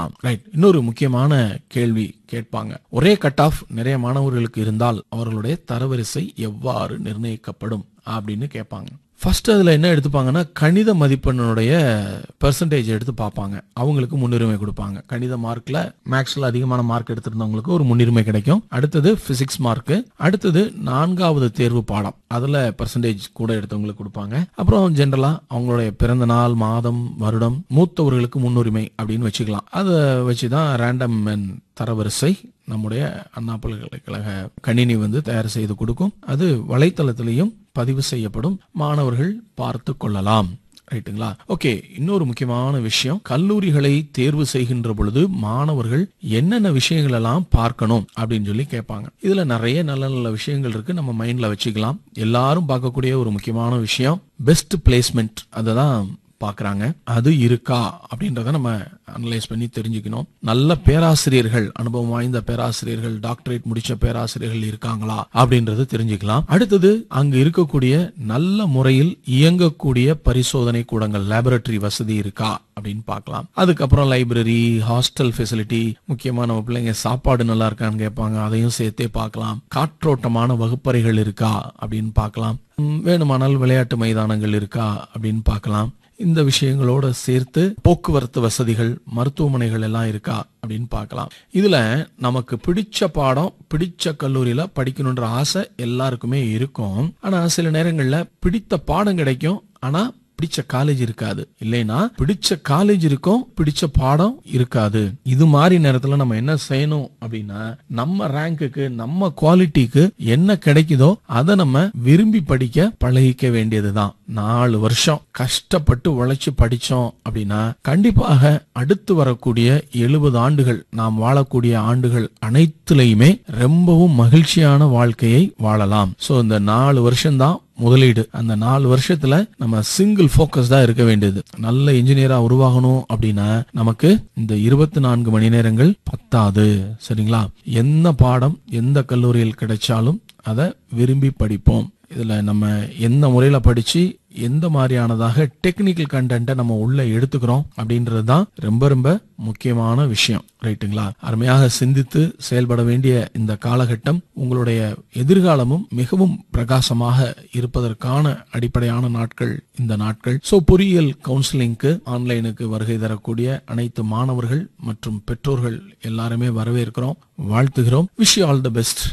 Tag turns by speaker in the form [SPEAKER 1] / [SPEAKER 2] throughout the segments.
[SPEAKER 1] கொள்ளலாம் ரைட் இன்னொரு முக்கியமான கேள்வி கேட்பாங்க ஒரே கட் ஆஃப் நிறைய மாணவர்களுக்கு இருந்தால் அவர்களுடைய தரவரிசை எவ்வாறு நிர்ணயிக்கப்படும் அப்படின்னு கேட்பாங்க ஃபர்ஸ்ட் அதில் என்ன எடுத்துப்பாங்கன்னா கணித மதிப்பெண்ணுடைய பெர்சன்டேஜ் எடுத்து பார்ப்பாங்க அவங்களுக்கு முன்னுரிமை கொடுப்பாங்க கணித மார்க்ல மேக்ஸ்ல அதிகமான மார்க் எடுத்திருந்தவங்களுக்கு ஒரு முன்னுரிமை கிடைக்கும் அடுத்தது பிசிக்ஸ் மார்க் அடுத்தது நான்காவது தேர்வு பாடம் அதுல பெர்சன்டேஜ் கூட எடுத்தவங்களுக்கு கொடுப்பாங்க அப்புறம் ஜென்ரலா அவங்களுடைய பிறந்த நாள் மாதம் வருடம் மூத்தவர்களுக்கு முன்னுரிமை அப்படின்னு வச்சுக்கலாம் அதை வச்சுதான் ரேண்டம் தரவரிசை நம்முடைய அண்ணா பல்கலைக்கழக கணினி வந்து தயார் செய்து கொடுக்கும் அது வலைத்தளத்திலையும் பதிவு செய்யப்படும் மாணவர்கள் பார்த்து கொள்ளலாம் ரைட்டுங்களா ஓகே இன்னொரு முக்கியமான விஷயம் கல்லூரிகளை தேர்வு செய்கின்ற பொழுது மாணவர்கள் என்னென்ன விஷயங்கள் எல்லாம் பார்க்கணும் அப்படின்னு சொல்லி கேட்பாங்க இதுல நிறைய நல்ல நல்ல விஷயங்கள் இருக்கு நம்ம மைண்ட்ல வச்சுக்கலாம் எல்லாரும் பார்க்கக்கூடிய ஒரு முக்கியமான விஷயம் பெஸ்ட் பிளேஸ்மெண்ட் அதை தான் பார்க்குறாங்க அது இருக்கா அப்படின்றத நம்ம அனலைஸ் பண்ணி தெரிஞ்சுக்கணும் நல்ல பேராசிரியர்கள் அனுபவம் வாய்ந்த பேராசிரியர்கள் டாக்டரேட் முடிச்ச பேராசிரியர்கள் இருக்காங்களா அப்படின்றத தெரிஞ்சுக்கலாம் அடுத்தது அங்கு இருக்கக்கூடிய நல்ல முறையில் இயங்கக்கூடிய பரிசோதனை கூடங்கள் லேபரட்டரி வசதி இருக்கா அப்படின்னு பார்க்கலாம் அதுக்கப்புறம் லைப்ரரி ஹாஸ்டல் ஃபெசிலிட்டி முக்கியமா நம்ம பிள்ளைங்க சாப்பாடு நல்லா இருக்கான்னு கேட்பாங்க அதையும் சேர்த்தே பார்க்கலாம் காற்றோட்டமான வகுப்பறைகள் இருக்கா அப்படின்னு பார்க்கலாம் உம், வேணுமானால் விளையாட்டு மைதானங்கள் இருக்கா அப்படின்னு பார்க்கலாம் இந்த விஷயங்களோட சேர்த்து போக்குவரத்து வசதிகள் மருத்துவமனைகள் எல்லாம் இருக்கா அப்படின்னு பார்க்கலாம் இதுல நமக்கு பிடிச்ச பாடம் பிடிச்ச கல்லூரியில படிக்கணுன்ற ஆசை எல்லாருக்குமே இருக்கும் ஆனா சில நேரங்கள்ல பிடித்த பாடம் கிடைக்கும் ஆனா பிடிச்ச காலேஜ் இருக்காது இல்லைன்னா பிடிச்ச காலேஜ் இருக்கும் பிடிச்ச பாடம் இருக்காது இது மாதிரி நேரத்துல நம்ம என்ன செய்யணும் அப்படின்னா நம்ம ரேங்க்குக்கு நம்ம குவாலிட்டிக்கு என்ன கிடைக்குதோ அதை நம்ம விரும்பி படிக்க பழகிக்க வேண்டியதுதான் நாலு வருஷம் கஷ்டப்பட்டு உழைச்சு படிச்சோம் அப்படின்னா கண்டிப்பாக அடுத்து வரக்கூடிய எழுபது ஆண்டுகள் நாம் வாழக்கூடிய ஆண்டுகள் அனைத்துலயுமே ரொம்பவும் மகிழ்ச்சியான வாழ்க்கையை வாழலாம் சோ இந்த நாலு வருஷம்தான் முதலீடு அந்த நாலு வருஷத்துல நம்ம சிங்கிள் ஃபோக்கஸ் தான் இருக்க வேண்டியது நல்ல இன்ஜினியரா உருவாகணும் அப்படின்னா நமக்கு இந்த இருபத்தி நான்கு மணி நேரங்கள் பத்தாது சரிங்களா என்ன பாடம் எந்த கல்லூரியில் கிடைச்சாலும் அதை விரும்பி படிப்போம் இதுல நம்ம எந்த முறையில படிச்சு எந்த மாதிரியானதாக டெக்னிக்கல் கண்டென்ட்டை நம்ம உள்ள எடுத்துக்கிறோம் அப்படின்றது தான் ரொம்ப ரொம்ப முக்கியமான விஷயம் ரைட்டுங்களா அருமையாக சிந்தித்து செயல்பட வேண்டிய இந்த காலகட்டம் உங்களுடைய எதிர்காலமும் மிகவும் பிரகாசமாக இருப்பதற்கான அடிப்படையான நாட்கள் இந்த நாட்கள் சோ பொறியியல் கவுன்சிலிங்க்கு ஆன்லைனுக்கு வருகை தரக்கூடிய அனைத்து மாணவர்கள் மற்றும் பெற்றோர்கள் எல்லாருமே வரவேற்கிறோம் வாழ்த்துகிறோம் wish all the best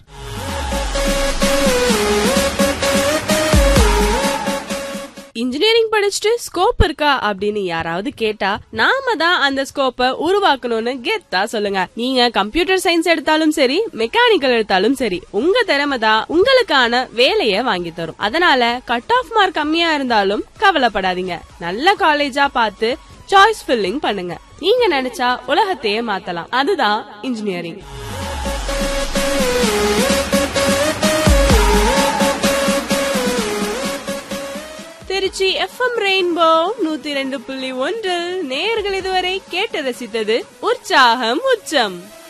[SPEAKER 2] engineering படிச்சுட்டு ஸ்கோப் இருக்கா அப்படின்னு யாராவது கேட்டா நாம தான் அந்த ஸ்கோப்பை உருவாக்கணும்னு கெத்தா சொல்லுங்க நீங்க கம்ப்யூட்டர் சயின்ஸ் எடுத்தாலும் சரி மெக்கானிக்கல் எடுத்தாலும் சரி உங்க திறமை தான் உங்களுக்கான வேலைய வாங்கி தரும் அதனால கட் ஆஃப் மார்க் கம்மியா இருந்தாலும் கவலைப்படாதீங்க நல்ல காலேஜா பார்த்து சாய்ஸ் ஃபில்லிங் பண்ணுங்க நீங்க நினைச்சா உலகத்தையே மாத்தலாம் அதுதான் இன்ஜினியரிங் திருச்சி எஃப்எம் ரெயின்போ நூத்தி ரெண்டு புள்ளி ஒன்று நேர்கள் இதுவரை கேட்டு ரசித்தது உற்சாகம் உச்சம்